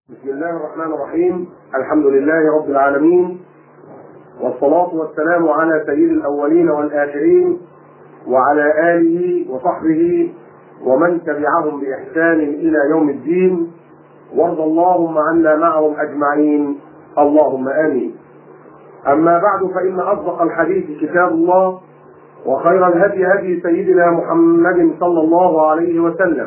بسم الله الرحمن الرحيم الحمد لله رب العالمين والصلاة والسلام على سيد الأولين والآخرين وعلى آله وصحبه ومن تبعهم بإحسان إلى يوم الدين وارض اللهم عنا معهم أجمعين اللهم آمين أما بعد فإن أصدق الحديث كتاب الله وخير الهدي هدي سيدنا محمد صلى الله عليه وسلم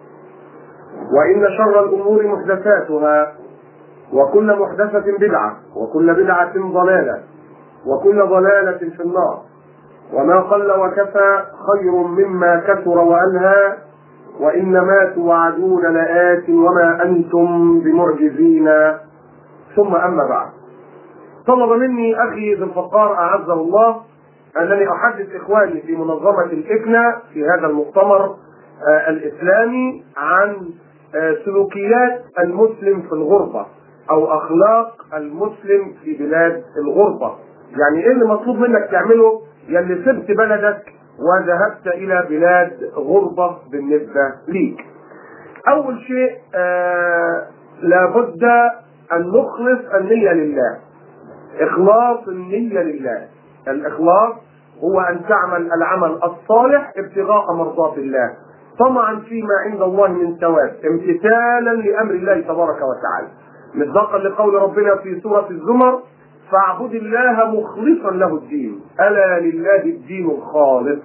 وإن شر الأمور محدثاتها وكل محدثة بدعة وكل بدعة ضلالة وكل ضلالة في النار وما قل وكفى خير مما كثر وألهى وإنما توعدون لآت وما أنتم بمعجزين ثم أما بعد طلب مني أخي ذو الفقار أعزه الله أنني أحدث إخواني في منظمة الإكنا في هذا المؤتمر آه الإسلامي عن آه سلوكيات المسلم في الغربة أو أخلاق المسلم في بلاد الغربة يعني إيه اللي مطلوب منك تعمله يلي سبت بلدك وذهبت إلى بلاد غربة بالنسبة ليك أول شيء آه لابد أن نخلص النية لله إخلاص النية لله الإخلاص هو أن تعمل العمل الصالح ابتغاء مرضات الله طمعا فيما عند الله من ثواب امتثالا لأمر الله تبارك وتعالى مصداقا لقول ربنا في سورة الزمر فاعبد الله مخلصا له الدين ألا لله الدين الخالص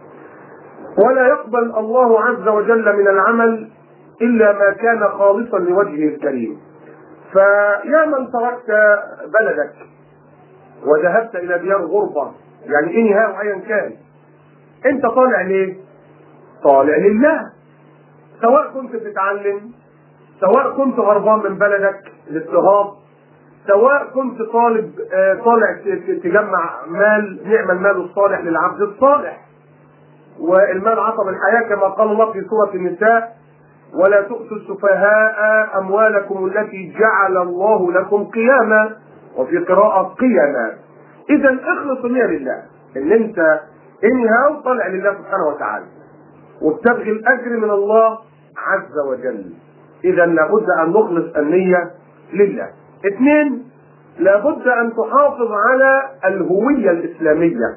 ولا يقبل الله عز وجل من العمل إلا ما كان خالصا لوجهه الكريم فيا من تركت بلدك وذهبت الى ديار غربه يعني انهاء ايا كان انت طالع ليه؟ طالع لله سواء كنت بتتعلم سواء كنت هربان من بلدك الاضطهاد سواء كنت طالب آه طالع تجمع مال نعم المال الصالح للعبد الصالح والمال عصب الحياه كما قال الله في سوره النساء ولا تؤتوا السفهاء اموالكم التي جعل الله لكم قياما وفي قراءة قيما إذا اخلص النية لله إن أنت انهى وطلع لله سبحانه وتعالى وابتغي الأجر من الله عز وجل إذا لابد أن نخلص النية لله اثنين لابد أن تحافظ على الهوية الإسلامية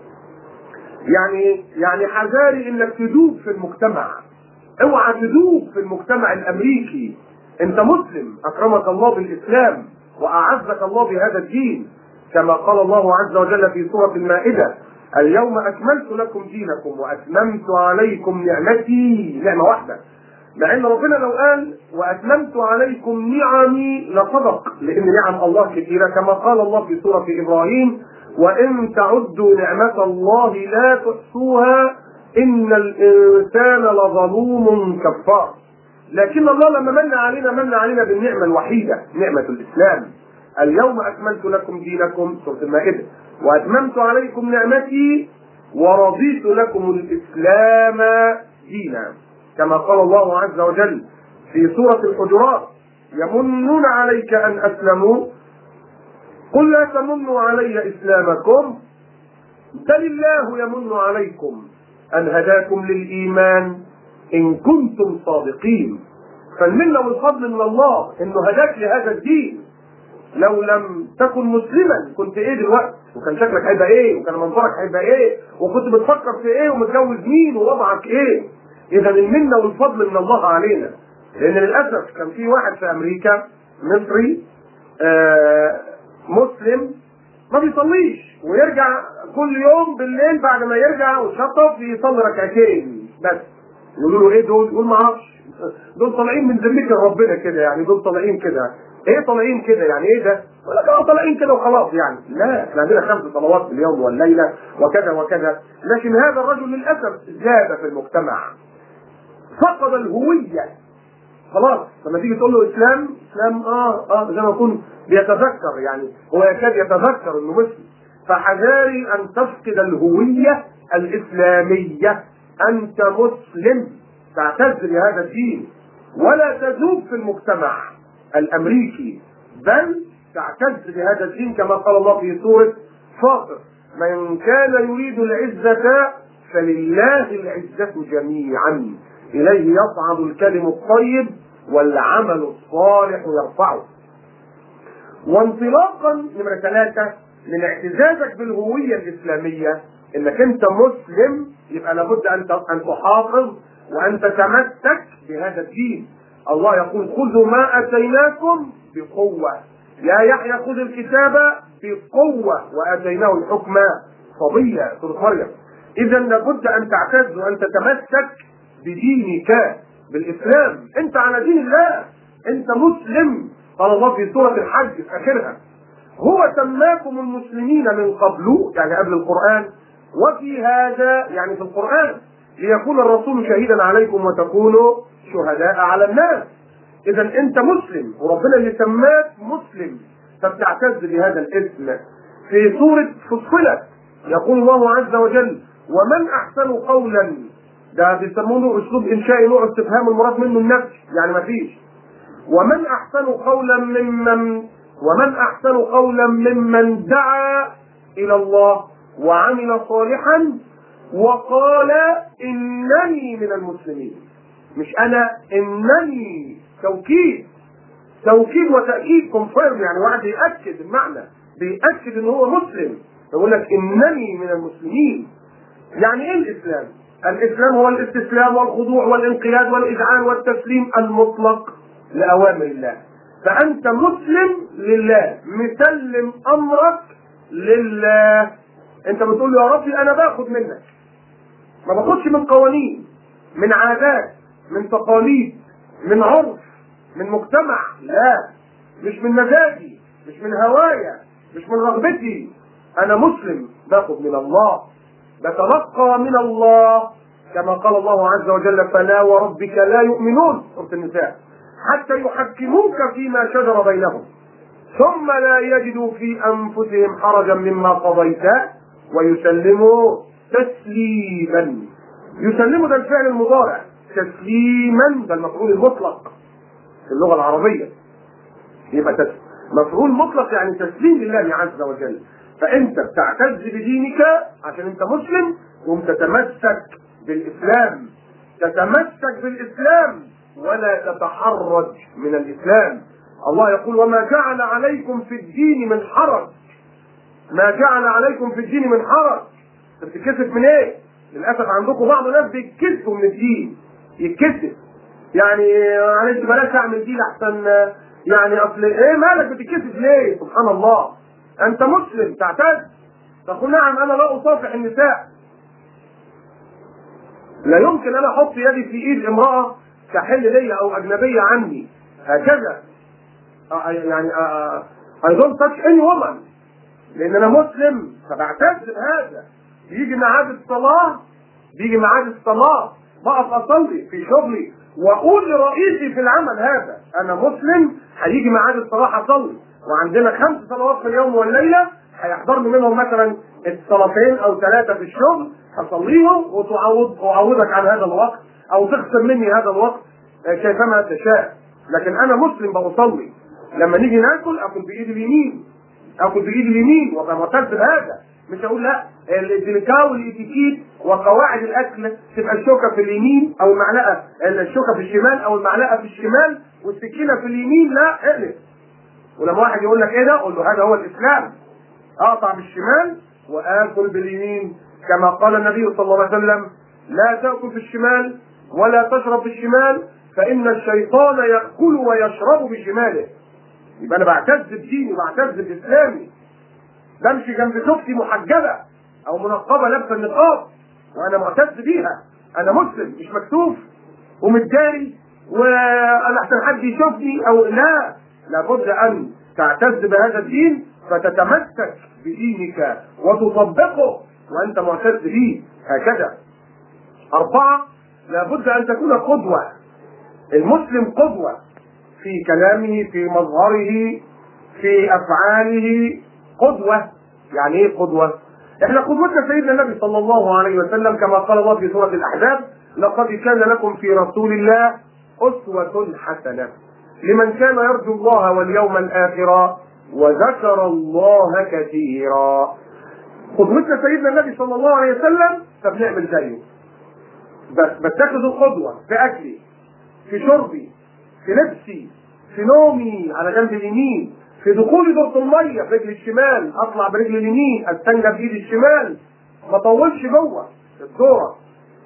يعني يعني حذاري انك تدوب في المجتمع اوعى تدوب في المجتمع الامريكي انت مسلم اكرمك الله بالاسلام واعزك الله بهذا الدين كما قال الله عز وجل في سوره المائده اليوم اكملت لكم دينكم واتممت عليكم نعمتي نعمه واحده مع ان ربنا لو قال واتممت عليكم نعمي لصدق لان نعم الله كثيره كما قال الله في سوره ابراهيم وان تعدوا نعمه الله لا تحصوها ان الانسان لظلوم كفار لكن الله لما من علينا من علينا بالنعمة الوحيدة نعمة الإسلام اليوم أكملت لكم دينكم سورة المائدة وأتممت عليكم نعمتي ورضيت لكم الإسلام دينا كما قال الله عز وجل في سورة الحجرات يمنون عليك أن أسلموا قل لا تمنوا علي إسلامكم بل الله يمن عليكم أن هداكم للإيمان إن كنتم صادقين فالمنة والفضل من الله إنه هداك لهذا الدين لو لم تكن مسلما كنت إيه دلوقتي وكان شكلك هيبقى إيه وكان منظرك هيبقى إيه وكنت بتفكر في إيه ومتجوز مين ووضعك إيه إذا المنة والفضل من الله علينا لأن للأسف كان في واحد في أمريكا مصري آه مسلم ما بيصليش ويرجع كل يوم بالليل بعد ما يرجع ويشطف يصلي ركعتين بس يقولوا له ايه دول؟ يقول ما اعرفش دول طالعين من ذمتك ربنا كده يعني دول طالعين كده ايه طالعين كده يعني ايه ده؟ يقول لك اه طالعين كده وخلاص يعني لا احنا عندنا خمس صلوات في اليوم والليله وكذا وكذا لكن هذا الرجل للاسف زاد في المجتمع فقد الهويه خلاص لما تيجي تقول له اسلام اسلام اه اه زي ما يكون بيتذكر يعني هو يكاد يتذكر انه مسلم فحذاري ان تفقد الهويه الاسلاميه انت مسلم تعتز بهذا الدين ولا تذوب في المجتمع الامريكي بل تعتز بهذا الدين كما قال الله في سوره فاطر من كان يريد العزه فلله العزه جميعا اليه يصعد الكلم الطيب والعمل الصالح يرفعه وانطلاقا نمرة ثلاثة من اعتزازك بالهوية الإسلامية انك انت مسلم يبقى لابد ان ان تحافظ وان تتمسك بهذا الدين الله يقول خذوا ما اتيناكم بقوه يا يحيى خذ الكتاب بقوه واتيناه الحكم صبيا سوره مريم اذا لابد ان تعتز وان تتمسك بدينك بالاسلام انت على دين الله انت مسلم قال الله في سوره الحج في اخرها هو سماكم المسلمين من قبل يعني قبل القران وفي هذا يعني في القرآن ليكون الرسول شهيدا عليكم وتكونوا شهداء على الناس إذا أنت مسلم وربنا اللي سماك مسلم فبتعتز بهذا الاسم في سورة فصلت يقول الله عز وجل ومن أحسن قولا ده بيسمونه أسلوب إنشائي نوع استفهام المراد منه النفس يعني ما فيش ومن أحسن قولا ممن ومن أحسن قولا ممن دعا إلى الله وعمل صالحا وقال انني من المسلمين مش انا انني توكيد توكيد وتاكيد كونفيرم يعني واحد ياكد المعنى بياكد ان هو مسلم يقول لك انني من المسلمين يعني ايه الاسلام الاسلام هو الاستسلام والخضوع والانقياد والاذعان والتسليم المطلق لاوامر الله فانت مسلم لله مسلم امرك لله انت بتقول له يا ربي انا باخد منك ما باخدش من قوانين من عادات من تقاليد من عرف من مجتمع لا مش من مزاجي مش من هوايا مش من رغبتي انا مسلم باخد من الله بتلقى من الله كما قال الله عز وجل فلا وربك لا يؤمنون سوره النساء حتى يحكموك فيما شجر بينهم ثم لا يجدوا في انفسهم حرجا مما قضيت ويسلموا تسليما يسلموا ده الفعل المضارع تسليما ده المفعول المطلق في اللغه العربيه يبقى تس... مفعول مطلق يعني تسليم لله عز وجل فانت بتعتز بدينك عشان انت مسلم وتتمسك بالاسلام تتمسك بالاسلام ولا تتحرج من الاسلام الله يقول وما جعل عليكم في الدين من حرج ما جعل عليكم في الدين من حرج بتتكسف من ايه؟ للاسف عندكم بعض الناس بيتكسفوا من الدين يتكسف يعني معلش بلاش اعمل دين احسن يعني اصل ايه مالك بتتكسف ليه؟ سبحان الله انت مسلم تعتز تقول نعم انا لا اصافح النساء لا يمكن انا احط يدي في ايد امراه تحل لي او اجنبيه عني هكذا يعني I don't touch any woman لان انا مسلم فبعتز بهذا بيجي ميعاد الصلاه بيجي ميعاد الصلاه بقف اصلي في شغلي واقول لرئيسي في العمل هذا انا مسلم هيجي ميعاد الصلاه هصلي وعندنا خمس صلوات في اليوم والليله هيحضرني منهم مثلا الصلاتين او ثلاثه في الشغل هصليهم وتعوض اعوضك عن هذا الوقت او تخصم مني هذا الوقت كيفما تشاء لكن انا مسلم بصلي لما نيجي ناكل اكل بايدي اليمين اكل بايدي اليمين وابقى معتز بهذا مش هقول لا الديليكا والاتيكيت وقواعد الاكل تبقى الشوكه في اليمين او المعلقه الشوكه في الشمال او المعلقه في الشمال والسكينه في اليمين لا اقلب ولما واحد يقول لك ايه ده قول له هذا هو الاسلام اقطع بالشمال واكل باليمين كما قال النبي صلى الله عليه وسلم لا تاكل في الشمال ولا تشرب بالشمال فان الشيطان ياكل ويشرب بشماله يبقى انا بعتز بديني وبعتز باسلامي بمشي جنب زوجتي محجبه او منقبه لابسه النقاب وانا معتز بيها انا مسلم مش مكتوف ومتداري وانا احسن حد يشوفني او لا لابد ان تعتز بهذا الدين فتتمسك بدينك وتطبقه وانت معتز به هكذا اربعه لابد ان تكون قدوه المسلم قدوه في كلامه في مظهره في افعاله قدوه يعني ايه قدوه احنا قدوتنا سيدنا النبي صلى الله عليه وسلم كما قال الله في سوره الاحزاب لقد كان لكم في رسول الله اسوه حسنه لمن كان يرجو الله واليوم الاخر وذكر الله كثيرا قدوتنا سيدنا النبي صلى الله عليه وسلم فبنعمل زيه بس بتاخد القدوه في اكلي في شربي في لبسي في نومي على جنب اليمين في دخولي دورة المية برجلي الشمال اطلع برجلي اليمين استنجى بايدي الشمال ما اطولش جوه الدورة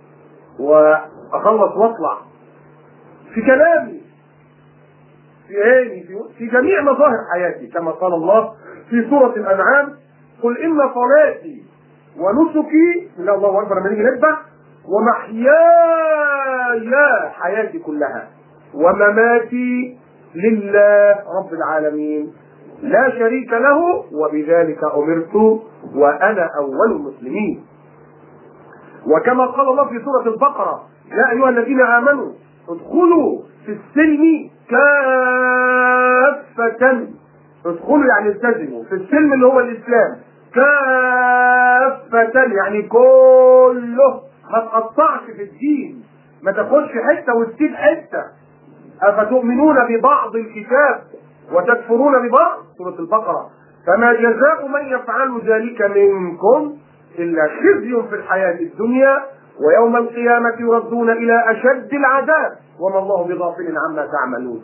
واخلص واطلع في كلامي في عيني في, في جميع مظاهر حياتي كما قال الله في سورة الأنعام قل إن صلاتي ونسكي لا الله أكبر لما نيجي نذبح ومحياي حياتي كلها ومماتي لله رب العالمين لا شريك له وبذلك أمرت وأنا أول المسلمين وكما قال الله في سورة البقرة يا أيها الذين آمنوا ادخلوا في السلم كافة ادخلوا يعني التزموا في السلم اللي هو الإسلام كافة يعني كله ما تقطعش في الدين ما تاخدش حتة وتسيب حتة أفتؤمنون ببعض الكتاب وتكفرون ببعض سورة البقرة فما جزاء من يفعل ذلك منكم إلا خزي في الحياة الدنيا ويوم القيامة يردون إلى أشد العذاب وما الله بغافل عما تعملون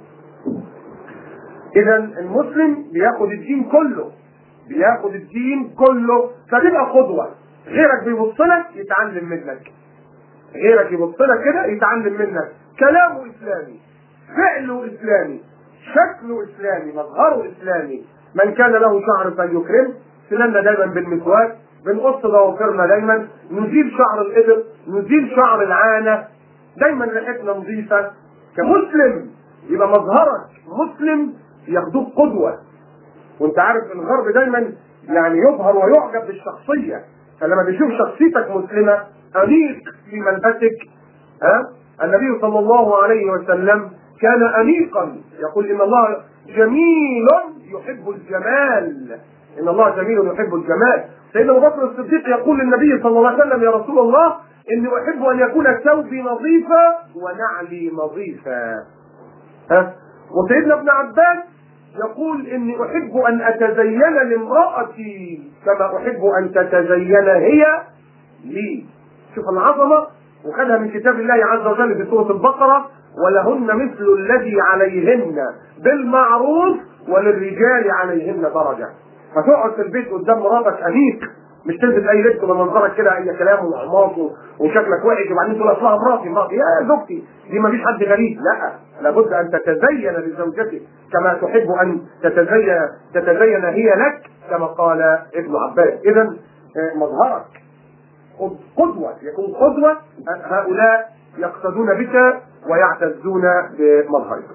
إذا المسلم بياخد الدين كله بياخد الدين كله فتبقى قدوة غيرك بيبص لك يتعلم منك غيرك يبص لك كده يتعلم منك كلامه إسلامي فعله إسلامي شكله إسلامي مظهره إسلامي من كان له شعر فليكرم سننا دايما بالمسواك بنقص ضوافرنا دايما نزيل شعر الإبط نزيل شعر العانة دايما ريحتنا نظيفة كمسلم يبقى مظهرك مسلم ياخدوك قدوة وانت عارف الغرب دايما يعني يظهر ويعجب بالشخصية فلما بيشوف شخصيتك مسلمة أنيق في ملبسك ها النبي صلى الله عليه وسلم كان أنيقا يقول إن الله جميل يحب الجمال إن الله جميل يحب الجمال سيدنا أبو بكر الصديق يقول للنبي صلى الله عليه وسلم يا رسول الله إني أحب أن يكون ثوبي نظيفا ونعلي نظيفا ها وسيدنا ابن عباس يقول إني أحب أن أتزين لامرأتي كما أحب أن تتزين هي لي شوف العظمة وخدها من كتاب الله عز وجل في سورة البقرة ولهن مثل الذي عليهن بالمعروف وللرجال عليهن درجة فتقعد في البيت قدام مراتك أنيق مش تلبس اي لبس ومنظرك كده اي كلام وحماص وشكلك وحش وبعدين تقول اصلها مراتي مراتي يا زوجتي دي ما فيش حد غريب لا لابد ان تتزين لزوجتك كما تحب ان تتزين تتزين هي لك كما قال ابن عباس اذا مظهرك قدوة يكون قدوة هؤلاء يقتدون بك ويعتزون بمظهرك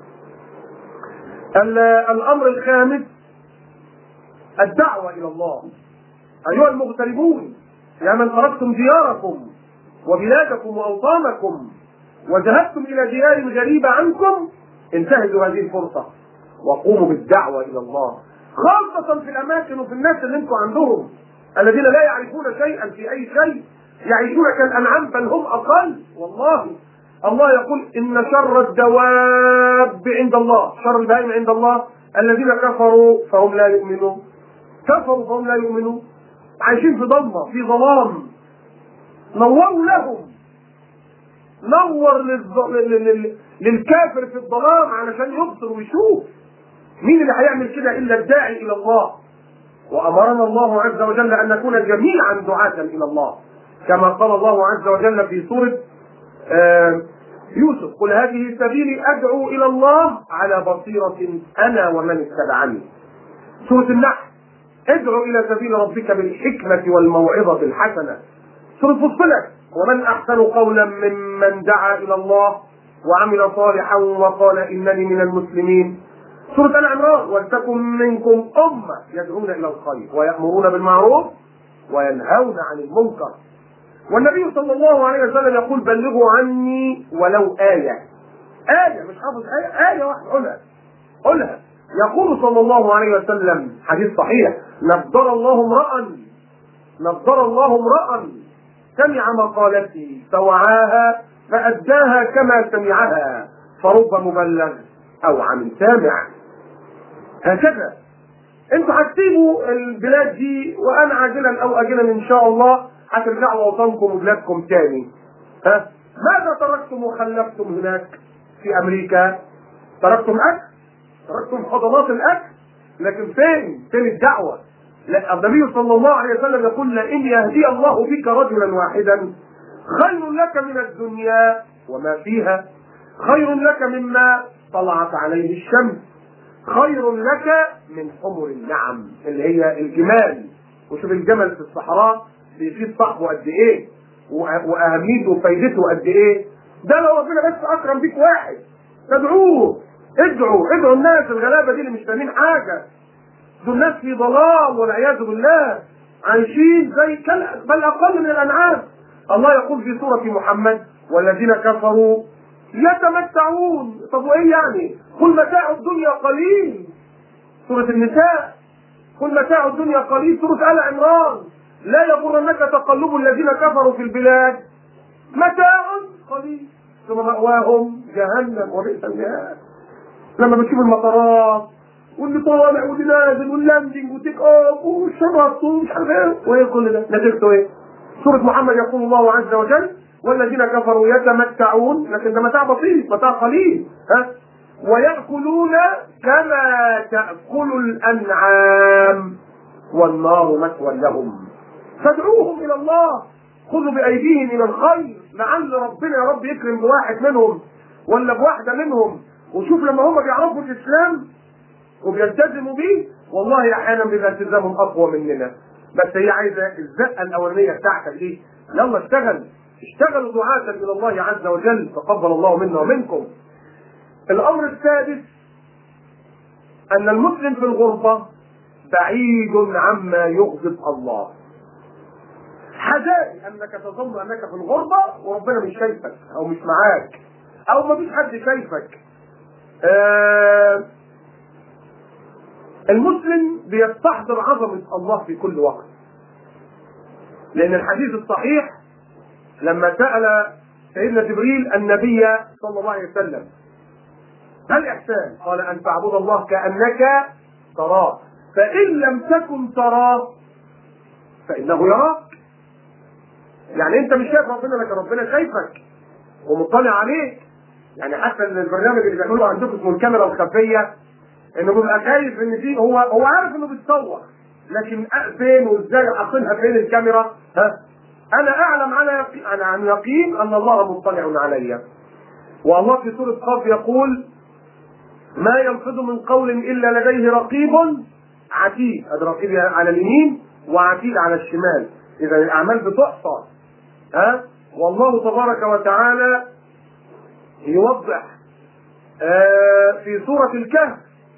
الامر الخامس الدعوة الى الله أيها المغتربون يا من تركتم دياركم وبلادكم وأوطانكم وذهبتم إلى ديار غريبة عنكم انتهزوا هذه الفرصة وقوموا بالدعوة إلى الله خاصة في الأماكن وفي الناس اللي انتم عندهم الذين لا يعرفون شيئا في أي شيء يعيشون كالأنعام بل هم أقل والله الله يقول إن شر الدواب عند الله شر البهائم عند الله الذين كفروا فهم لا يؤمنون كفروا فهم لا يؤمنون عايشين في ضلمة في ظلام نوروا لهم نور للظ... لل... لل... للكافر في الظلام علشان يبصر ويشوف مين اللي هيعمل كده الا الداعي الى الله وامرنا الله عز وجل ان نكون جميعا دعاة الى الله كما قال الله عز وجل في سورة آه يوسف قل هذه سبيلي ادعو الى الله على بصيرة انا ومن اتبعني سورة النحل ادعو الى سبيل ربك بالحكمة والموعظة الحسنة سورة فصلت ومن احسن قولا ممن دعا الى الله وعمل صالحا وقال انني من المسلمين سورة العمران ولتكن منكم أمة يدعون إلى الخير ويأمرون بالمعروف وينهون عن المنكر والنبي صلى الله عليه وسلم يقول بلغوا عني ولو آية آية مش حافظ آية آية واحدة قولها قولها يقول صلى الله عليه وسلم حديث صحيح نضر الله امرأ نضر الله امرأ سمع مقالتي فوعاها فأداها كما سمعها فرب مبلغ أو عن سامع هكذا انتوا هتسيبوا البلاد دي وانا عاجلا او اجلا ان شاء الله هترجعوا اوطانكم وبلادكم تاني ها ماذا تركتم وخلفتم هناك في امريكا تركتم اكل تركتم حضانات الاكل لكن فين فين الدعوه لا النبي صلى الله عليه وسلم يقول لئن يهدي الله بك رجلا واحدا خير لك من الدنيا وما فيها خير لك مما طلعت عليه الشمس خير لك من حمر النعم اللي هي الجمال وشوف الجمل في الصحراء بيفيد صاحبه قد ايه واهميته وفايدته قد ايه ده لو ربنا بس اكرم بيك واحد تدعوه ادعوا ادعوا الناس الغلابه دي اللي مش فاهمين حاجه دول ناس في ضلال والعياذ بالله عايشين زي بل اقل من الانعام الله يقول في سوره محمد والذين كفروا يتمتعون طب وايه يعني قل متاع الدنيا قليل سوره النساء قل متاع الدنيا قليل سوره ال عمران لا يغرنك تقلب الذين كفروا في البلاد متاع قليل ثم مأواهم جهنم وبئس المهاد لما بتشوف المطارات واللي طالع واللي نازل واللاندنج وتيك اوف والشرط ومش عارف ايه وايه كل ده نتيجته ايه؟ سورة محمد يقول الله عز وجل والذين كفروا يتمتعون لكن ده متاع بسيط متاع قليل ها ويأكلون كما تأكل الأنعام والنار مثوى لهم فادعوهم إلى الله خذوا بأيديهم إلى الخير لعل ربنا يا رب يكرم بواحد منهم ولا بواحدة منهم وشوف لما هم بيعرفوا الإسلام وبيلتزموا بيه والله أحيانا بيبقى التزامهم أقوى مننا بس هي عايزة الزقة الأولانية بتاعتك دي يلا اشتغل اشتغلوا دعاة إلى الله عز وجل تقبل الله منا ومنكم الأمر السادس أن المسلم في الغربة بعيد عما يغضب الله حذاري أنك تظن أنك في الغربة وربنا مش شايفك أو مش معاك أو ما فيش حد شايفك آه المسلم بيستحضر عظمة الله في كل وقت لأن الحديث الصحيح لما سأل سيدنا جبريل النبي صلى الله عليه وسلم ما الإحسان؟ قال أن تعبد الله كأنك تراه فإن لم تكن تراه فإنه يراك يعني أنت مش شايف ربنا لكن ربنا شايفك ومطلع عليك يعني حتى البرنامج اللي بيعملوه عندكم اسمه الكاميرا الخفية انه بيبقى خايف ان في هو هو عارف انه بيتصور لكن فين وازاي حاطينها فين الكاميرا ها انا اعلم على يقين انا عن يقين ان الله مطلع علي والله في سوره قاف يقول ما يلفظ من قول الا لديه رقيب عتيد هذا رقيب على اليمين وعتيد على الشمال اذا الاعمال بتحصى ها والله تبارك وتعالى يوضح آه في سوره الكهف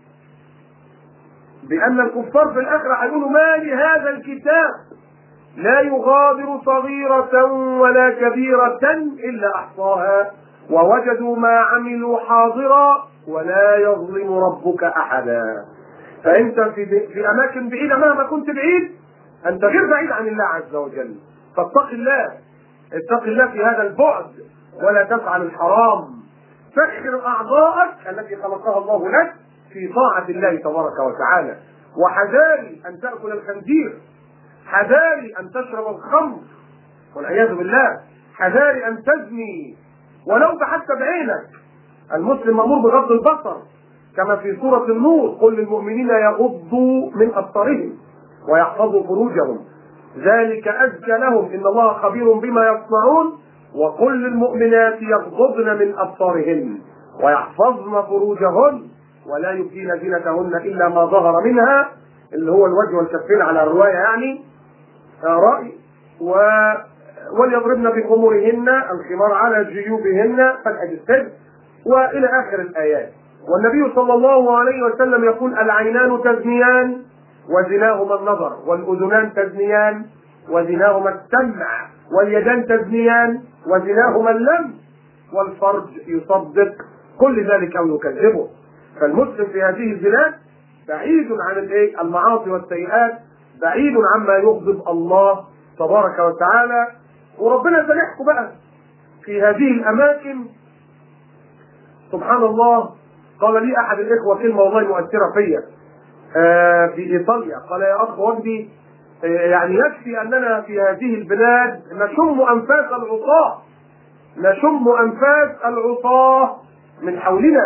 بأن الكفار في الآخرة هيقولوا ما لهذا الكتاب لا يغادر صغيرة ولا كبيرة إلا أحصاها ووجدوا ما عملوا حاضرا ولا يظلم ربك أحدا فأنت في, في أماكن بعيدة مهما كنت بعيد أنت غير بعيد عن الله عز وجل فاتق الله اتق الله في هذا البعد ولا تفعل الحرام سخر أعضاءك التي خلقها الله لك في طاعة الله تبارك وتعالى وحذاري أن تأكل الخنزير حذاري أن تشرب الخمر والعياذ بالله حذاري أن تزني ولو حتى بعينك المسلم مأمور بغض البصر كما في سورة النور قل للمؤمنين يغضوا من أبصارهم ويحفظوا فروجهم ذلك أزكى لهم إن الله خبير بما يصنعون وقل للمؤمنات يغضضن من أبصارهن ويحفظن فروجهن ولا يبدين زينتهن الا ما ظهر منها اللي هو الوجه والكفين على الروايه يعني راي و وليضربن بخمورهن الخمار على جيوبهن فتح السد والى اخر الايات والنبي صلى الله عليه وسلم يقول العينان تزنيان وزناهما النظر والاذنان تزنيان وزناهما السمع واليدان تزنيان وزناهما اللمس والفرج يصدق كل ذلك او يكذبه فالمسلم في هذه البلاد بعيد عن الايه؟ المعاصي والسيئات، بعيد عما يغضب الله تبارك وتعالى، وربنا سامحكم بقى في هذه الاماكن سبحان الله قال لي احد الاخوه كلمه والله مؤثره فيا آه في ايطاليا قال يا اخ وجدي آه يعني يكفي اننا في هذه البلاد نشم انفاس العصاه نشم انفاس العصاه من حولنا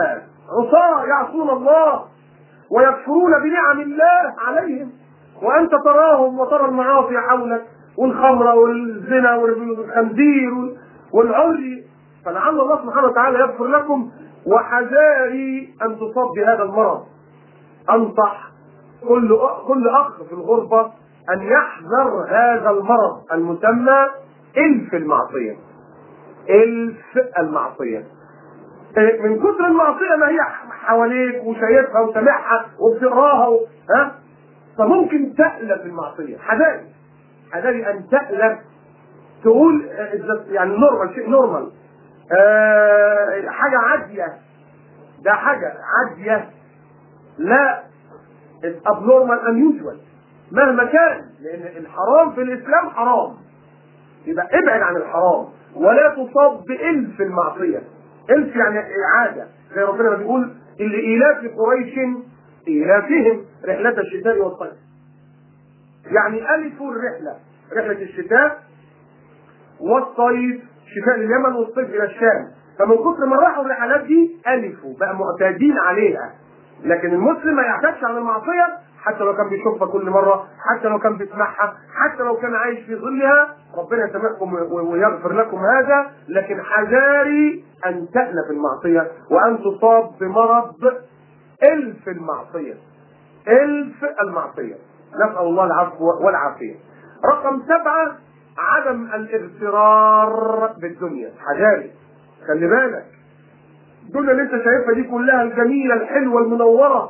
عصاة يعصون الله ويكفرون بنعم الله عليهم وانت تراهم وترى المعاصي حولك والخمر والزنا والخنزير والعري فلعل الله سبحانه وتعالى يغفر لكم وحذاري ان تصاب بهذا المرض انصح كل كل اخ في الغربه ان يحذر هذا المرض المسمى الف المعصيه الف المعصيه من كثر المعصيه ما هي حواليك وشايفها وسامعها وبتقراها و... ها فممكن تألف المعصيه حذاري حذاري ان تألف تقول يعني نورمال شيء نورمال آه حاجه عاديه ده حاجه عاديه لا abnormal unusual مهما كان لان الحرام في الاسلام حرام يبقى ابعد عن الحرام ولا تصاب بإلف المعصية إلف يعني إعادة زي ربنا ما بيقول اللي إيلاف قريش إيلافهم رحلة الشتاء والصيف يعني ألفوا الرحلة رحلة الشتاء والصيف شتاء اليمن والصيف إلى الشام فمن كثر ما راحوا الرحلات دي ألفوا بقى معتادين عليها لكن المسلم ما يعتادش على المعصية حتى لو كان بيشوفها كل مرة حتى لو كان بيسمعها حتى لو كان عايش في ظلها ربنا يسامحكم ويغفر لكم هذا لكن حذاري أن تألف المعصية وأن تصاب بمرض ألف المعصية ألف المعصية نسأل الله العفو والعافية رقم سبعة عدم الاغترار بالدنيا حذاري خلي بالك الدنيا اللي انت شايفها دي كلها الجميلة الحلوة المنورة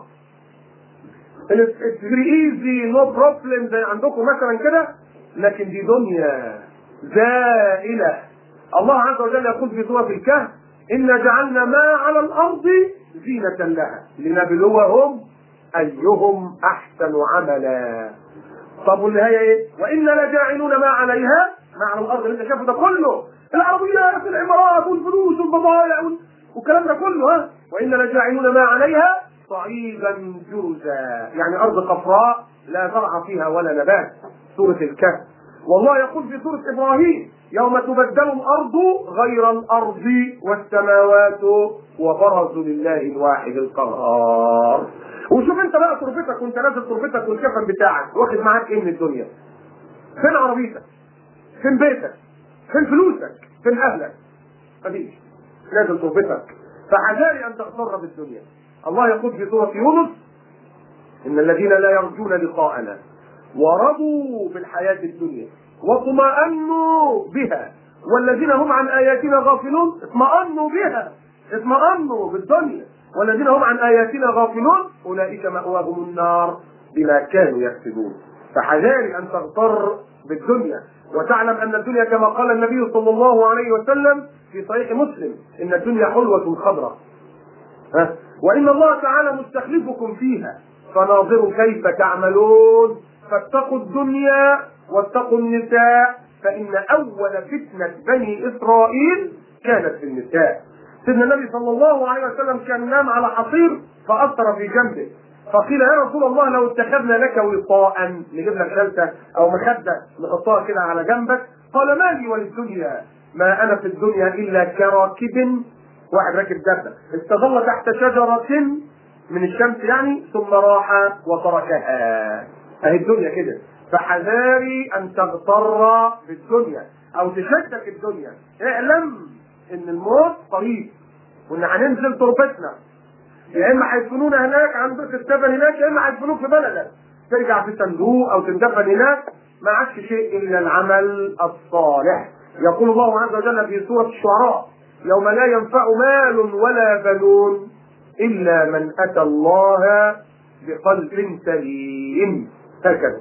فيري ايزي نو بروبلم زي عندكم مثلا كده لكن دي دنيا زائلة الله عز وجل يقول في سورة الكهف إنا جعلنا ما على الأرض زينة لها لنبلوهم أيهم أحسن عملا طب والنهاية إيه؟ وإنا لجاعلون ما عليها ما على الأرض اللي أنت شايفه ده كله العربيات العمارات والفلوس والبضائع والكلام ده كله ها وإنا لجاعلون ما عليها صعيدا جرزا يعني ارض قفراء لا زرع فيها ولا نبات سورة الكهف والله يقول في سورة ابراهيم يوم تبدل الارض غير الارض والسماوات وبرزوا لله الواحد القهار وشوف انت بقى تربتك وانت نازل تربتك والكفن بتاعك واخد معاك ايه من الدنيا فين عربيتك فين بيتك فين فلوسك فين اهلك مفيش نازل تربتك فحذاري ان تغتر بالدنيا الله يقول في سورة يونس إن الذين لا يرجون لقاءنا ورضوا بالحياة الدنيا واطمأنوا بها والذين هم عن آياتنا غافلون اطمأنوا بها اطمأنوا بالدنيا والذين هم عن آياتنا غافلون أولئك مأواهم النار بما كانوا يكسبون فحذاري أن تغتر بالدنيا وتعلم أن الدنيا كما قال النبي صلى الله عليه وسلم في صحيح مسلم إن الدنيا حلوة خضراء ها وإن الله تعالى مستخلفكم فيها فناظروا كيف تعملون فاتقوا الدنيا واتقوا النساء فإن أول فتنة بني إسرائيل كانت في النساء سيدنا النبي صلى الله عليه وسلم كان نام على حصير فأثر في جنبه فقيل يا رسول الله لو اتخذنا لك وطاء نجيب لك شلته أو مخدة نحطها كده على جنبك قال ما لي وللدنيا ما أنا في الدنيا إلا كراكب واحد راكب دابة استظل تحت شجرة من الشمس يعني ثم راح وتركها اهي الدنيا كده فحذاري ان تغتر بالدنيا او تشدك الدنيا اعلم ان الموت قريب وان هننزل تربتنا يا اما هيدفنونا هناك عندك السبن هناك يا اما هيدفنوك في بلدك ترجع في صندوق او تندفن هناك ما عادش شيء الا العمل الصالح يقول الله عز وجل في سوره الشعراء يوم لا ينفع مال ولا بنون إلا من أتى الله بقلب سليم هكذا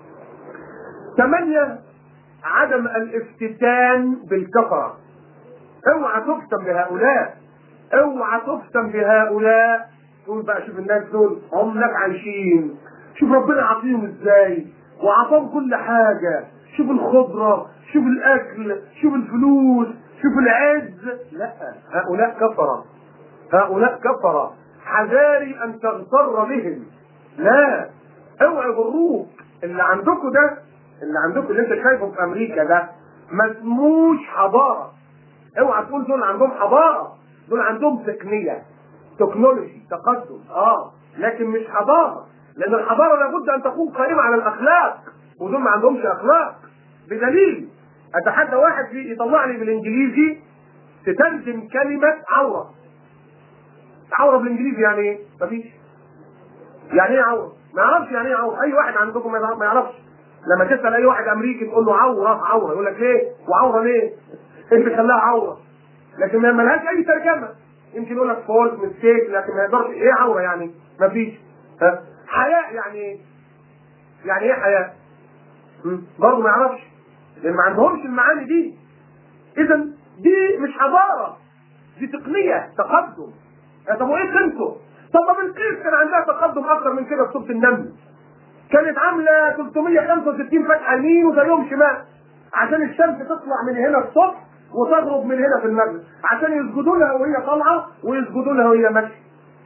ثمانية عدم الافتتان بالكفرة اوعى تفتن بهؤلاء اوعى تفتن بهؤلاء تقول بقى شوف الناس دول هم لك عايشين شوف ربنا عطيهم ازاي وعطاهم كل حاجة شوف الخضرة شوف الاكل شوف الفلوس شوف العز لا هؤلاء كفرة هؤلاء كفرة حذاري ان تغتر بهم لا اوعى يغروك اللي عندكم ده اللي عندكم اللي انت شايفه في امريكا ده ما اسموش حضاره اوعى تقول دول عندهم حضاره دول عندهم تقنيه تكنولوجي تقدم اه لكن مش حضاره لان الحضاره لابد ان تكون قائمه على الاخلاق ودول ما عندهمش اخلاق بدليل اتحدى واحد في يطلع لي بالانجليزي تترجم كلمه عوره عوره بالانجليزي يعني ايه؟ مفيش يعني ايه عوره؟ ما يعرفش يعني ايه عوره اي واحد عندكم ما يعرفش لما تسال اي واحد امريكي تقول له عوره عوره يقول لك ليه؟ وعوره ليه؟ ايه اللي خلاها عوره؟ لكن ما لهاش اي ترجمه يمكن يقول لك فولت ميستيك لكن ما يقدرش ايه عوره يعني؟ ما فيش ها؟ حياء يعني ايه؟ يعني ايه حياء؟ برضه ما يعرفش لان ما عندهمش المعاني دي اذا دي مش حضاره دي تقنيه تقدم طب وايه قيمته؟ طب ما بالقيس كان عندها تقدم اكثر من كده في سوره النمل كانت عامله 365 فتحه يمين وزيهم شمال عشان الشمس تطلع من هنا الصبح وتغرب من هنا في المغرب عشان يسجدوا لها وهي طالعه ويسجدوا لها وهي ماشيه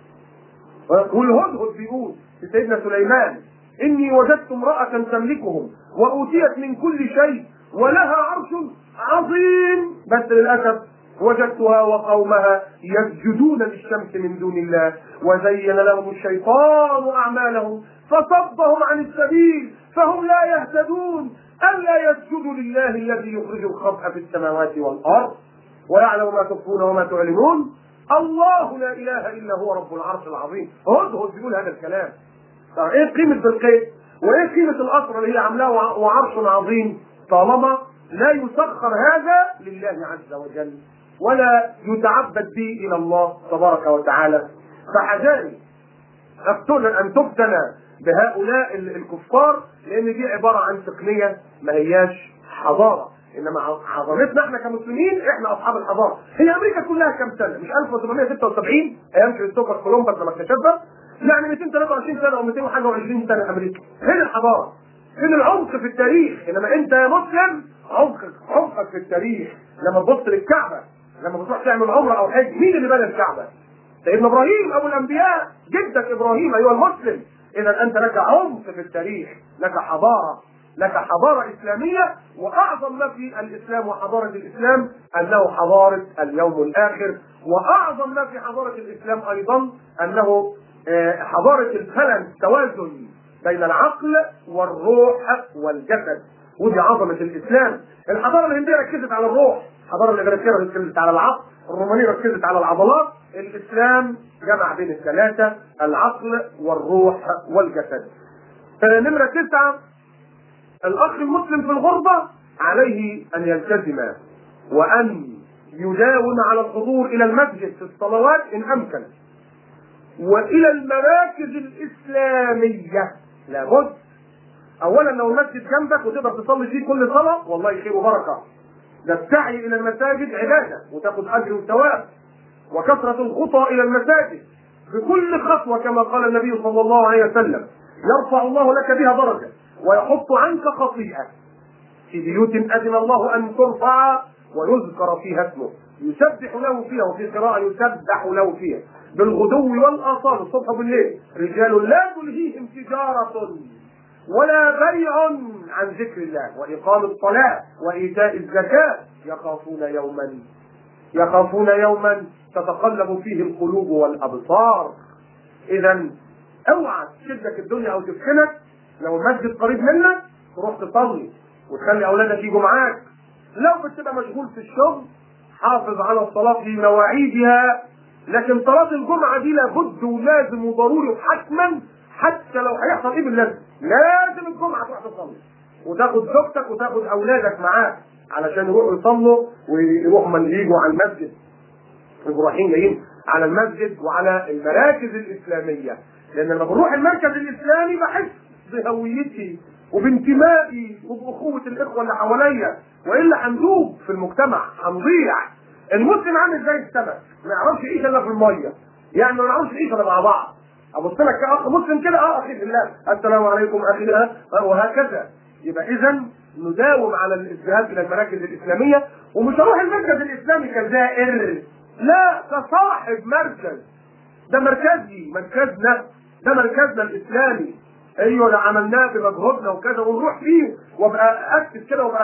والهدهد بيقول لسيدنا سليمان اني وجدت امراه تملكهم واوتيت من كل شيء ولها عرش عظيم بس للاسف وجدتها وقومها يسجدون للشمس من دون الله وزين لهم الشيطان اعمالهم فصدهم عن السبيل فهم لا يهتدون الا يسجدوا لله الذي يخرج الخبء في السماوات والارض ويعلم ما تخفون وما تعلنون الله لا اله الا هو رب العرش العظيم هدهد بيقول هذا الكلام طب ايه قيمه بلقيس وايه قيمه الاسره اللي هي عاملاه وعرش عظيم طالما لا يسخر هذا لله عز وجل ولا يتعبد به الى الله تبارك وتعالى فحذاري ان تفتن بهؤلاء الكفار لان دي عباره عن تقنيه ما هياش حضاره انما حضارتنا احنا كمسلمين احنا اصحاب الحضاره هي امريكا كلها كام سنه مش 1776 ايام كريستوفر كولومبس لما اكتشفها يعني 223 سنه او 200 وحاجه و20 سنه امريكا فين الحضاره فين العمق في التاريخ انما انت يا مسلم عمقك عمقك في التاريخ لما تبص للكعبه لما بتروح تعمل عمره او حج مين اللي بنى الكعبه؟ سيدنا ابراهيم ابو الانبياء جدك ابراهيم ايها المسلم اذا انت لك عمق في التاريخ لك حضاره لك حضاره اسلاميه واعظم ما في الاسلام وحضاره الاسلام انه حضاره اليوم الاخر واعظم ما في حضاره الاسلام ايضا انه حضاره البالانس توازن بين العقل والروح والجسد ودي عظمه الاسلام الحضاره الهنديه ركزت على الروح الحضاره الاغريقيه ركزت على العقل الرومانيه ركزت على العضلات الاسلام جمع بين الثلاثه العقل والروح والجسد نمره تسعه الاخ المسلم في الغربه عليه ان يلتزم وان يداوم على الحضور الى المسجد في الصلوات ان امكن والى المراكز الاسلاميه لابد اولا لو المسجد جنبك وتقدر تصلي فيه كل صلاه والله خير وبركه ده السعي الى المساجد عباده وتاخذ اجر وثواب وكثره الخطى الى المساجد بكل خطوه كما قال النبي صلى الله عليه وسلم يرفع الله لك بها درجه ويحط عنك خطيئه في بيوت اذن الله ان ترفع ويذكر فيها اسمه يسبح له فيها وفي قراءه يسبح له فيها بالغدو والاصال الصبح بالليل رجال لا تلهيهم تجاره ولا بيع عن ذكر الله وإقام الصلاة وإيتاء الزكاة يخافون يوما يخافون يوما تتقلب فيه القلوب والأبصار إذا اوعى تشدك الدنيا أو تفتنك لو المسجد قريب منك تروح تصلي وتخلي أولادك يجوا معاك لو بتبقى مشغول في الشغل حافظ على الصلاة في مواعيدها لكن صلاة الجمعة دي لابد ولازم وضروري وحتما حتى لو هيحصل ايه باللازم لازم الجمعه تروح تصلي وتاخد زوجتك وتاخد اولادك معاك علشان يروحوا يصلوا ويروحوا من يجوا على المسجد ابراهيم جايين على المسجد وعلى المراكز الاسلاميه لان لما بنروح المركز الاسلامي بحس بهويتي وبانتمائي وباخوه الاخوه اللي حواليا والا هندوب في المجتمع هنضيع المسلم عامل زي السمك ما يعرفش يعيش الا في الميه يعني ما يعرفش يعيش الا مع بعض ابص لك كاخ مسلم كده اه اخي في الله السلام عليكم اخي اه وهكذا يبقى اذا نداوم على الذهاب الى المراكز الاسلاميه ومش هروح المركز الاسلامي كزائر لا كصاحب مركز ده مركزي مركزنا ده مركزنا الاسلامي ايوه ده عملناه بمجهودنا وكذا ونروح فيه وابقى اكتب كده وابقى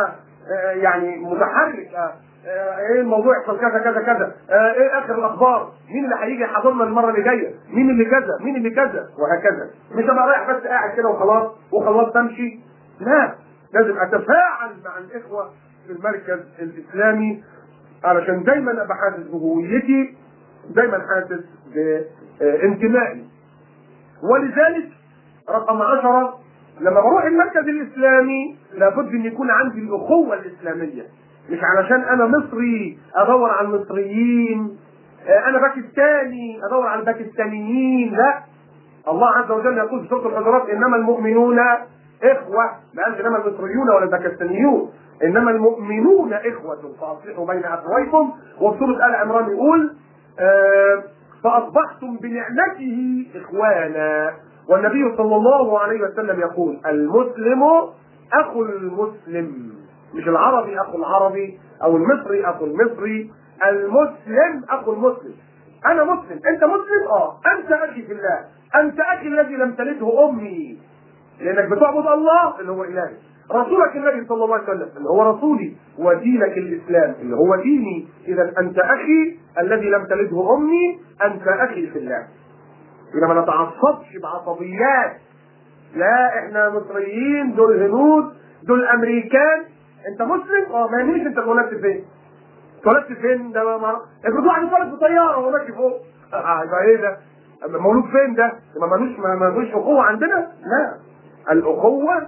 آه، يعني متحرك آه، آه، ايه الموضوع يحصل كذا كذا كذا آه، ايه اخر الاخبار مين اللي هيجي يحضرنا المره اللي جايه مين اللي كذا مين اللي كذا وهكذا مش ابقى رايح بس قاعد كده وخلاص وخلاص تمشي لا لازم اتفاعل مع الاخوه في المركز الاسلامي علشان دايما ابقى حاسس بهويتي دايما حاسس بانتمائي ولذلك رقم عشرة لما بروح المركز الاسلامي لابد ان يكون عندي الاخوه الاسلاميه مش علشان انا مصري ادور على المصريين آه، انا باكستاني ادور على الباكستانيين لا الله عز وجل يقول في سوره الحجرات انما المؤمنون اخوه ما قالش انما المصريون ولا الباكستانيون انما المؤمنون اخوه فاصلحوا بين اخويكم وفي سوره ال عمران يقول آه، فاصبحتم بنعمته اخوانا والنبي صلى الله عليه وسلم يقول المسلم اخو المسلم مش العربي اخو العربي او المصري اخو المصري المسلم اخو المسلم انا مسلم انت مسلم اه انت اخي في الله انت اخي الذي لم تلده امي لانك بتعبد الله اللي هو الهي رسولك النبي صلى الله عليه وسلم اللي هو رسولي ودينك الاسلام اللي هو ديني اذا انت اخي الذي لم تلده امي انت اخي في الله يبقى ما نتعصبش بعصبيات لا احنا مصريين دول هنود دول امريكان انت مسلم اه ما يهمنيش انت اتولدت فين اتولدت فين ده ما افرض واحد اتولد في طياره وهو ماشي فوق اه يبقى ايه ده مولود فين ده يبقى ملوش ما ملوش اخوه عندنا لا الاخوه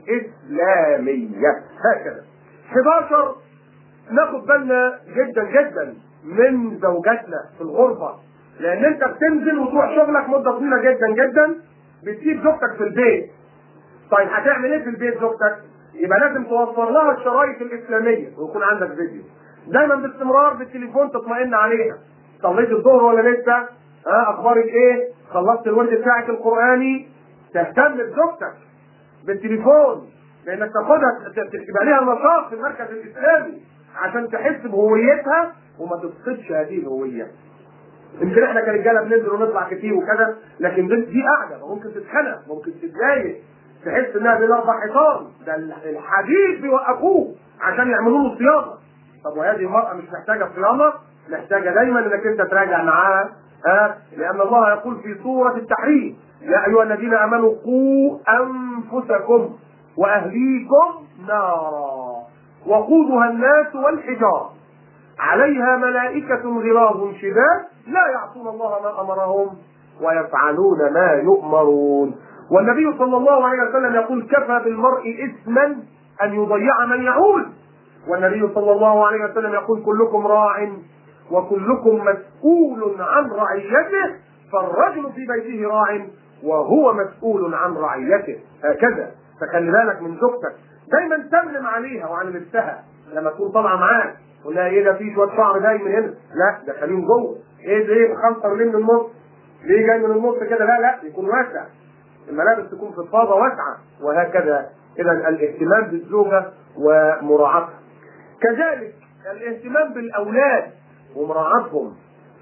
الاسلاميه هكذا 11 ناخد بالنا جدا جدا من زوجاتنا في الغربه لان انت بتنزل وتروح شغلك مده طويله جدا جدا بتسيب زوجتك في البيت طيب هتعمل ايه في البيت زوجتك؟ يبقى لازم توفر لها الشرايط الاسلاميه ويكون عندك فيديو دايما باستمرار بالتليفون تطمئن عليها صليت الظهر ولا لسه؟ ها اخبارك ايه؟ خلصت الورد بتاعك القراني تهتم بزوجتك بالتليفون لانك تاخدها تبقى ليها نشاط في المركز الاسلامي عشان تحس بهويتها وما تفقدش هذه الهويه. يمكن احنا كرجاله بننزل ونطلع كتير وكذا لكن دي دي قاعده ممكن تتخنق ممكن تتضايق تحس انها بين اربع حيطان ده الحديد بيوقفوه عشان يعملوا له صيانه طب وهذه المراه مش محتاجه صيانه محتاجه دايما انك انت تراجع معاها ها لان الله يقول في سوره التحريم يا ايها الذين امنوا قوا انفسكم واهليكم نارا وقودها الناس والحجاره عليها ملائكة غلاظ شداد لا يعصون الله ما أمرهم ويفعلون ما يؤمرون والنبي صلى الله عليه وسلم يقول كفى بالمرء إثما أن يضيع من يعول والنبي صلى الله عليه وسلم يقول كلكم راع وكلكم مسؤول عن رعيته فالرجل في بيته راع وهو مسؤول عن رعيته هكذا فخلي بالك من زوجتك دايما تملم عليها وعن لبسها لما تكون طالعه معاك تقول لها ايه ده في شويه شعر جاي من هنا لا ده خليهم جوه ايه ده ايه مخنصر ليه من النص ليه جاي من النص كده لا لا يكون واسع الملابس تكون فضفاضه واسعه وهكذا اذا الاهتمام بالزوجه ومراعاتها كذلك الاهتمام بالاولاد ومراعاتهم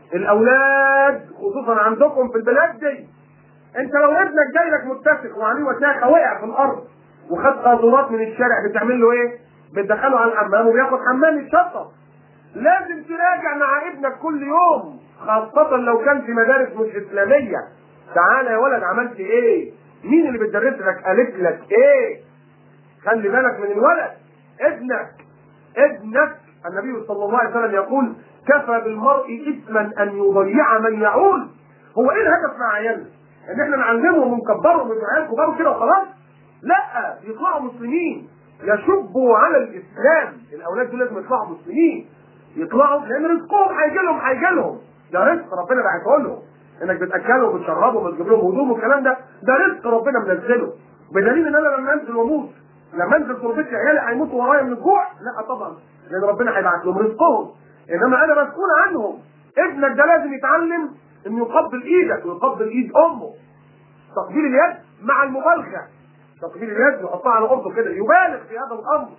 الاولاد خصوصا عندكم في البلاد دي انت لو ابنك جاي لك متسخ وعليه وساخه وقع في الارض وخد قاذورات من الشارع بتعمل له ايه؟ بتدخله على الحمام وبياخد حمام يتشطف لازم تراجع مع ابنك كل يوم خاصة لو كان في مدارس مش إسلامية تعالى يا ولد عملت إيه؟ مين اللي بتدرس لك قالت لك إيه؟ خلي بالك من الولد ابنك ابنك النبي صلى الله عليه وسلم يقول كفى بالمرء إثما أن يضيع من يعول هو إيه الهدف مع عيالنا؟ إن إحنا نعلمهم ونكبرهم ويبقوا عيال كبار كده وخلاص؟ لا يطلعوا مسلمين يشبوا على الاسلام الاولاد دول لازم يطلعوا مسلمين يطلعوا لان رزقهم هيجي لهم هيجي لهم ده رزق ربنا بعته لهم انك بتاكلهم وتشربهم وتجيب لهم هدوم والكلام ده ده رزق ربنا منزله بدليل ان انا لما انزل واموت لما انزل تربتي عيالي هيموتوا ورايا من الجوع لا طبعا لان ربنا هيبعت لهم رزقهم انما انا مسؤول عنهم ابنك ده لازم يتعلم انه يقبل ايدك ويقبل ايد امه تقبيل اليد مع المبالغه تقبيل اليد يحطها على عرضه كده يبالغ في هذا الامر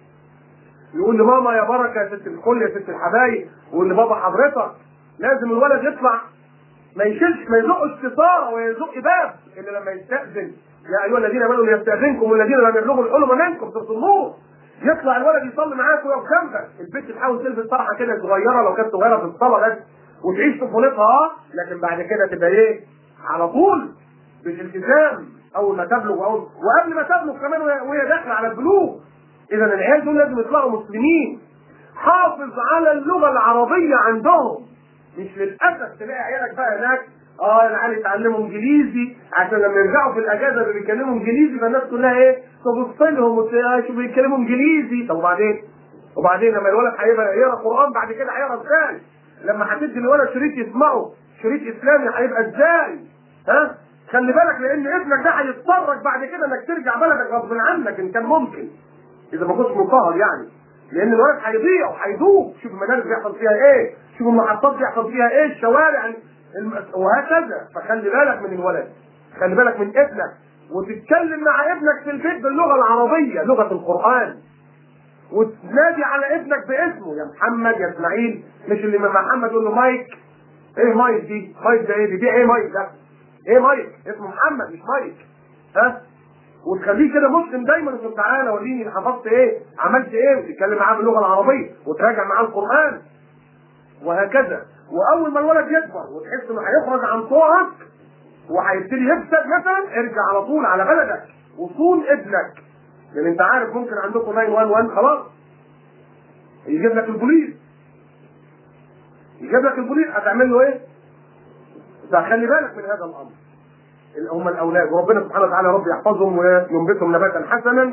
يقول لماما يا بركه يا ست الكل يا ست الحبايب ويقول لبابا حضرتك لازم الولد يطلع ما يشيلش ما يزقش ستاره ويزق باب الا لما يستاذن يا ايها الذين امنوا ليستاذنكم والذين لم يبلغوا الحلم منكم سوره النور يطلع الولد يصلي معاك ويقف جنبك البنت تحاول تلبس طرحه كده صغيره لو كانت صغيره في الصلاه بس وتعيش طفولتها اه لكن بعد كده تبقى ايه على طول بالالتزام اول ما تبلغ أول وقبل ما تبلغ كمان وهي- وهي داخله على البلوغ اذا العيال دول لازم يطلعوا مسلمين حافظ على اللغه العربيه عندهم مش للاسف تلاقي عيالك بقى هناك اه العيال يتعلموا انجليزي عشان لما يرجعوا في الاجازه اللي بيتكلموا انجليزي فالناس كلها ايه تبص لهم وتلاقي شوفوا بيتكلموا انجليزي طب وبعدين وبعدين لما الولد هيبقى يقرا قران بعد كده هيقرا ازاي؟ لما هتدي الولد شريط يسمعه شريط اسلامي هيبقى ازاي؟ ها؟ خلي بالك لان ابنك ده هيضطرك بعد كده انك ترجع بلدك غصب عنك ان كان ممكن اذا ما كنتش مضطهد يعني لان الولد هيضيع وهيدوب شوف المدارس بيحصل فيها ايه شوف المحطات بيحصل فيها ايه الشوارع الم- وهكذا فخلي بالك من الولد خلي بالك من ابنك وتتكلم مع ابنك في البيت باللغه العربيه لغه القران وتنادي على ابنك باسمه يا محمد يا اسماعيل مش اللي من محمد يقول له مايك ايه مايك دي مايك ده ايه دي بيبيع ايه مايك ده ايه مايك اسمه محمد مش مايك ها وتخليه كده مسلم دايما وتقول تعالى وريني حفظت ايه عملت ايه وتتكلم معاه باللغه العربيه وتراجع معاه القران وهكذا واول ما الولد يكبر وتحس انه هيخرج عن طوعك وهيبتدي يفسد مثلا ارجع على طول على بلدك وصون ابنك لان انت عارف ممكن عندكم 911 خلاص يجيب لك البوليس يجيب لك البوليس هتعمل له ايه؟ فخلي بالك من هذا الامر اللي هم الاولاد وربنا سبحانه وتعالى رب يحفظهم وينبتهم نباتا حسنا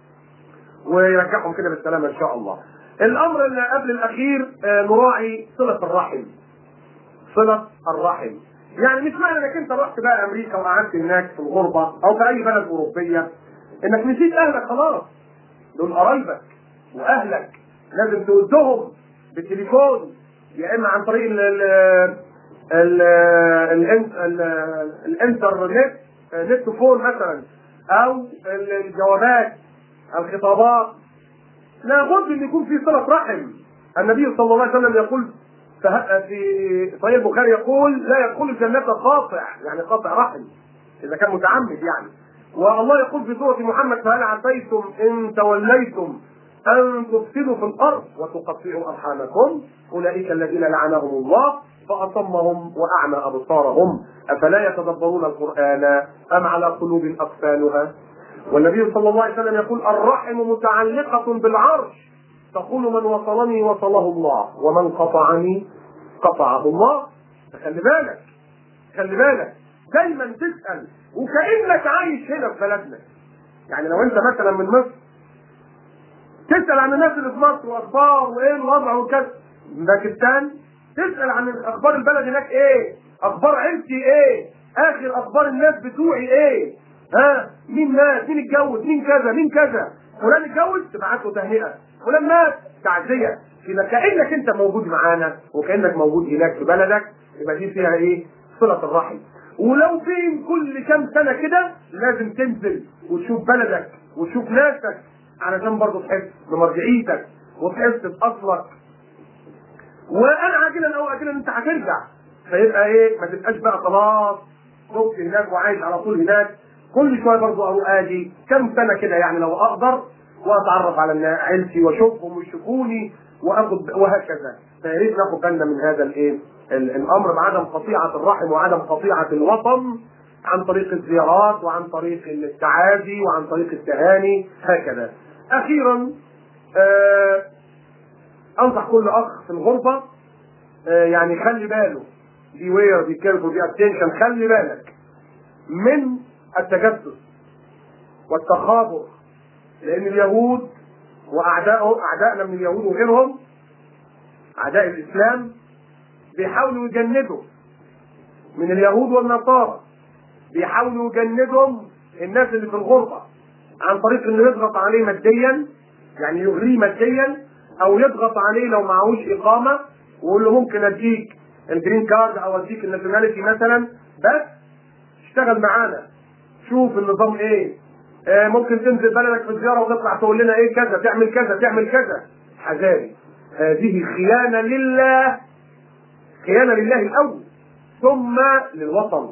ويرجعهم كده بالسلامه ان شاء الله. الامر اللي قبل الاخير آه، نراعي صله الرحم. صله الرحم. يعني مش معنى انك انت رحت بقى امريكا وقعدت هناك في الغربه او في اي بلد اوروبيه انك نسيت اهلك خلاص. دول قرايبك واهلك لازم تودهم بالتليفون يا اما عن طريق ال ال ال ال ال الانترنت نت فون مثلا او الجوابات الخطابات لابد ان يكون في صله رحم النبي صلى الله عليه وسلم يقول فه- في صحيح البخاري يقول لا يدخل الجنة قاطع يعني قاطع رحم إذا كان متعمد يعني والله يقول في سورة محمد فهل عسيتم إن توليتم أن تفسدوا في الأرض وتقطعوا أرحامكم أولئك الذين لعنهم الله فأصمهم وأعمى أبصارهم أفلا يتدبرون القرآن أم على قلوب أقفالها والنبي صلى الله عليه وسلم يقول الرحم متعلقة بالعرش تقول من وصلني وصله الله ومن قطعني قطعه الله فخلي بالك خلي بالك دايما تسأل وكأنك عايش هنا في بلدنا يعني لو انت مثلا من مصر تسأل عن الناس اللي في مصر واخبار وايه الوضع وكذا باكستان تسأل عن اخبار البلد هناك ايه اخبار عيلتي ايه اخر اخبار الناس بتوعي ايه ها مين مات مين اتجوز مين كذا مين كذا فلان اتجوز تبعت له تهنئه فلان مات تعزيه يبقى كانك انت موجود معانا وكانك موجود هناك في بلدك يبقى دي فيها ايه صله الرحم ولو فين كل كام سنه كده لازم تنزل وتشوف بلدك وتشوف ناسك علشان برضه تحس بمرجعيتك وتحس باصلك وانا عاجلا او اجلا انت هترجع فيبقى ايه ما تبقاش بقى خلاص رحت هناك وعايش على طول هناك كل شويه برضه اروح اجي كم سنه كده يعني لو اقدر واتعرف على النا- عيلتي واشوفهم ويشوفوني واخد وهكذا فيا ريت ناخد بالنا من هذا الايه ال- الامر بعدم قطيعه الرحم وعدم قطيعه الوطن عن طريق الزيارات وعن طريق التعازي وعن طريق التهاني هكذا اخيرا آه انصح كل اخ في الغربه آه يعني خلي باله دي وير دي كيرفول دي اتنشن خلي بالك من التجسس والتخابر لان اليهود واعدائه اعدائنا من اليهود وغيرهم اعداء الاسلام بيحاولوا يجندوا من اليهود والنصارى بيحاولوا يجندهم الناس اللي في الغربه عن طريق انه يضغط عليه ماديا يعني يغريه ماديا او يضغط عليه لو معهوش اقامه ويقول له ممكن اديك الجرين كارد او اديك الناشوناليتي مثلا بس اشتغل معانا شوف النظام ايه آه ممكن تنزل بلدك في زياره وتطلع تقول لنا ايه كذا تعمل كذا تعمل كذا حذاري هذه خيانه لله خيانه لله الاول ثم للوطن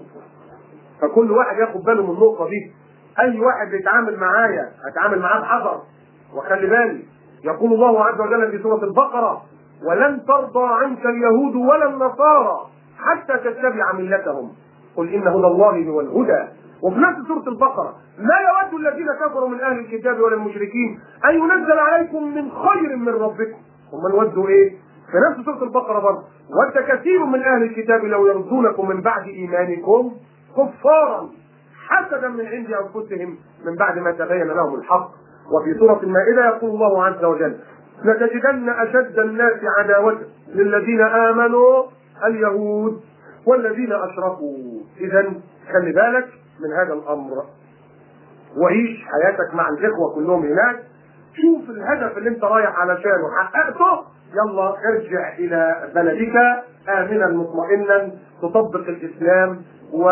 فكل واحد ياخد باله من النقطه دي اي واحد بيتعامل معايا اتعامل معاه بحذر وخلي بالي يقول الله عز وجل في سورة البقرة ولن ترضى عنك اليهود ولا النصارى حتى تتبع ملتهم قل إن هدى الله هو الهدى وفي نفس سورة البقرة ما يود الذين كفروا من أهل الكتاب ولا المشركين أن ينزل عليكم من خير من ربكم هم ودوا إيه؟ في نفس سورة البقرة برضه ود كثير من أهل الكتاب لو يردونكم من بعد إيمانكم كفارا حسدا من عند أنفسهم من بعد ما تبين لهم الحق وفي سورة المائدة يقول الله عز وجل لتجدن أشد الناس عداوة للذين آمنوا اليهود والذين أشركوا إذا خلي بالك من هذا الأمر وعيش حياتك مع الإخوة كلهم هناك شوف الهدف اللي انت رايح علشانه حققته يلا ارجع الى بلدك امنا مطمئنا تطبق الاسلام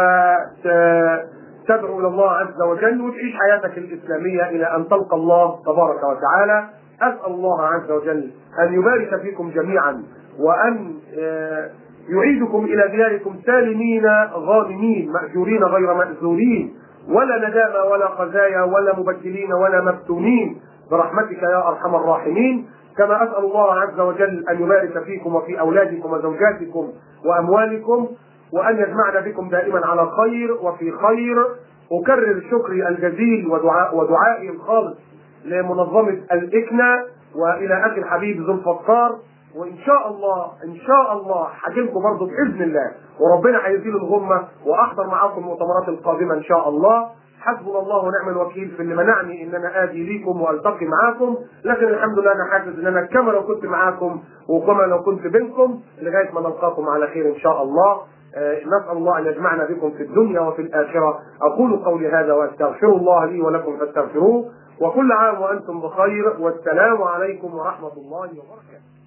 وتدعو الى الله عز وجل وتعيش حياتك الاسلاميه الى ان تلقى الله تبارك وتعالى اسال الله عز وجل ان يبارك فيكم جميعا وان يعيدكم الى دياركم سالمين غانمين ماجورين غير ماجورين ولا ندامه ولا خزايا ولا مبدلين ولا مفتونين برحمتك يا ارحم الراحمين كما اسال الله عز وجل ان يبارك فيكم وفي اولادكم وزوجاتكم واموالكم وان يجمعنا بكم دائما على خير وفي خير اكرر شكري الجزيل ودعاء ودعائي الخالص لمنظمه الاكنا والى اخي الحبيب ذو الفقار وان شاء الله ان شاء الله هجيلكم برضه باذن الله وربنا هيزيل الغمه واحضر معاكم المؤتمرات القادمه ان شاء الله حسبنا الله ونعم الوكيل في اللي منعني ان انا اجي ليكم والتقي معاكم لكن الحمد لله انا حاسس ان انا كما لو كنت معاكم وكما لو كنت بينكم لغايه ما نلقاكم على خير ان شاء الله آه نسال الله ان يجمعنا بكم في الدنيا وفي الاخره اقول قولي هذا واستغفر الله لي ولكم فاستغفروه وكل عام وانتم بخير والسلام عليكم ورحمه الله وبركاته